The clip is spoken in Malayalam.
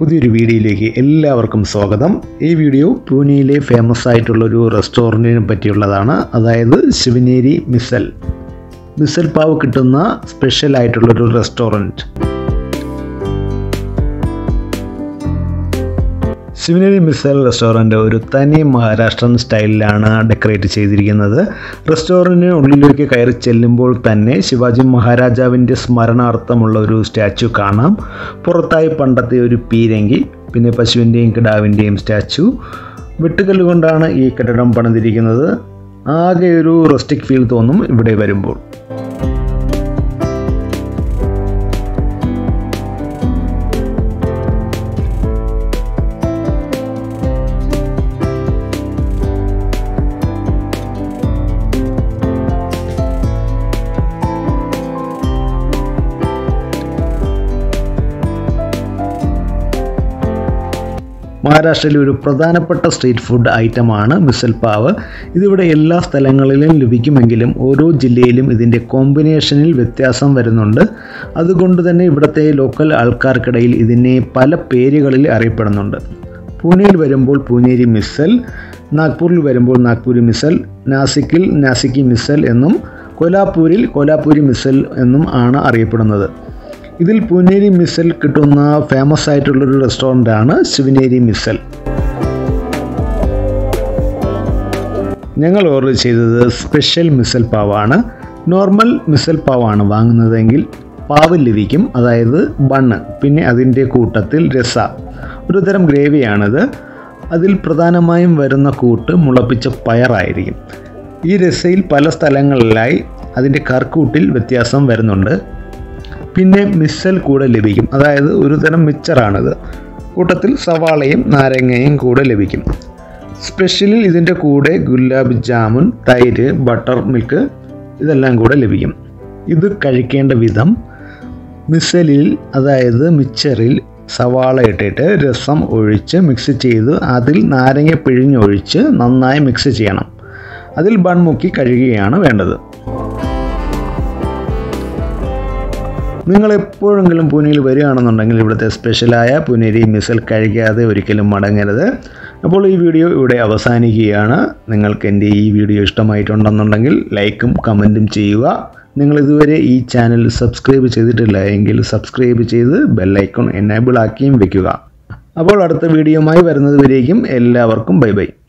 പുതിയൊരു വീഡിയോയിലേക്ക് എല്ലാവർക്കും സ്വാഗതം ഈ വീഡിയോ പൂനെയിലെ ഫേമസ് ആയിട്ടുള്ളൊരു റെസ്റ്റോറൻറ്റിനെ പറ്റിയുള്ളതാണ് അതായത് ശിവനേരി മിസൽ മിസൽ പാവ് കിട്ടുന്ന സ്പെഷ്യൽ ആയിട്ടുള്ളൊരു റെസ്റ്റോറൻറ്റ് ശിവനേരി മിസൽ റെസ്റ്റോറൻറ്റ് ഒരു തനി മഹാരാഷ്ട്രൻ സ്റ്റൈലിലാണ് ഡെക്കറേറ്റ് ചെയ്തിരിക്കുന്നത് റെസ്റ്റോറൻറ്റിന് ഉള്ളിലേക്ക് കയറി ചെല്ലുമ്പോൾ തന്നെ ശിവാജി മഹാരാജാവിൻ്റെ സ്മരണാർത്ഥമുള്ള ഒരു സ്റ്റാച്ചു കാണാം പുറത്തായി പണ്ടത്തെ ഒരു പീരങ്കി പിന്നെ പശുവിൻ്റെയും കിടാവിൻ്റെയും സ്റ്റാച്ചു വെട്ടുകല്ല് കൊണ്ടാണ് ഈ കെട്ടിടം പണിതിരിക്കുന്നത് ആകെ ഒരു റെസ്റ്റിക് ഫീൽ തോന്നും ഇവിടെ വരുമ്പോൾ മഹാരാഷ്ട്രയിലെ ഒരു പ്രധാനപ്പെട്ട സ്ട്രീറ്റ് ഫുഡ് ഐറ്റമാണ് മിസൽ പാവ് ഇതിവിടെ എല്ലാ സ്ഥലങ്ങളിലും ലഭിക്കുമെങ്കിലും ഓരോ ജില്ലയിലും ഇതിൻ്റെ കോമ്പിനേഷനിൽ വ്യത്യാസം വരുന്നുണ്ട് അതുകൊണ്ട് തന്നെ ഇവിടുത്തെ ലോക്കൽ ആൾക്കാർക്കിടയിൽ ഇതിനെ പല പേരുകളിൽ അറിയപ്പെടുന്നുണ്ട് പൂനെയിൽ വരുമ്പോൾ പൂനേരി മിസൽ നാഗ്പൂരിൽ വരുമ്പോൾ നാഗ്പൂരി മിസൽ നാസിക്കിൽ നാസിക്കി മിസൽ എന്നും കൊലാപ്പൂരിൽ കൊലാപ്പൂരി മിസൽ എന്നും ആണ് അറിയപ്പെടുന്നത് ഇതിൽ പൂനേരി മിസൽ കിട്ടുന്ന ഫേമസ് ആയിട്ടുള്ളൊരു റെസ്റ്റോറൻ്റാണ് ശിവനേരി മിസൽ ഞങ്ങൾ ഓർഡർ ചെയ്തത് സ്പെഷ്യൽ മിസൽ പാവാണ് നോർമൽ മിസൽ പാവാണ് വാങ്ങുന്നതെങ്കിൽ പാവ് ലഭിക്കും അതായത് ബണ്ണ് പിന്നെ അതിൻ്റെ കൂട്ടത്തിൽ രസ ഒരു തരം ഗ്രേവിയാണിത് അതിൽ പ്രധാനമായും വരുന്ന കൂട്ട് മുളപ്പിച്ച പയറായിരിക്കും ഈ രസയിൽ പല സ്ഥലങ്ങളിലായി അതിൻ്റെ കർക്കൂട്ടിൽ വ്യത്യാസം വരുന്നുണ്ട് പിന്നെ മിസൽ കൂടെ ലഭിക്കും അതായത് ഒരു തരം മിക്സറാണിത് കൂട്ടത്തിൽ സവാളയും നാരങ്ങയും കൂടെ ലഭിക്കും സ്പെഷ്യലിൽ ഇതിൻ്റെ കൂടെ ഗുലാബ് ജാമുൻ തൈര് ബട്ടർ മിൽക്ക് ഇതെല്ലാം കൂടെ ലഭിക്കും ഇത് കഴിക്കേണ്ട വിധം മിസലിൽ അതായത് മിക്സറിൽ സവാള ഇട്ടിട്ട് രസം ഒഴിച്ച് മിക്സ് ചെയ്ത് അതിൽ നാരങ്ങ പിഴിഞ്ഞൊഴിച്ച് നന്നായി മിക്സ് ചെയ്യണം അതിൽ ബൺ മുക്കി കഴുകുകയാണ് വേണ്ടത് നിങ്ങൾ എപ്പോഴെങ്കിലും പൂനെയിൽ വരികയാണെന്നുണ്ടെങ്കിൽ ഇവിടുത്തെ സ്പെഷ്യലായ പുനേരി മിസൽ കഴിക്കാതെ ഒരിക്കലും മടങ്ങരുത് അപ്പോൾ ഈ വീഡിയോ ഇവിടെ അവസാനിക്കുകയാണ് നിങ്ങൾക്ക് എൻ്റെ ഈ വീഡിയോ ഇഷ്ടമായിട്ടുണ്ടെന്നുണ്ടെങ്കിൽ ലൈക്കും കമൻറ്റും ചെയ്യുക നിങ്ങൾ ഇതുവരെ ഈ ചാനൽ സബ്സ്ക്രൈബ് ചെയ്തിട്ടില്ല എങ്കിൽ സബ്സ്ക്രൈബ് ചെയ്ത് ബെല്ലൈക്കൺ എനേബിൾ ആക്കിയും വെക്കുക അപ്പോൾ അടുത്ത വീഡിയോയുമായി വരുന്നത് വരേക്കും എല്ലാവർക്കും ബൈ ബൈ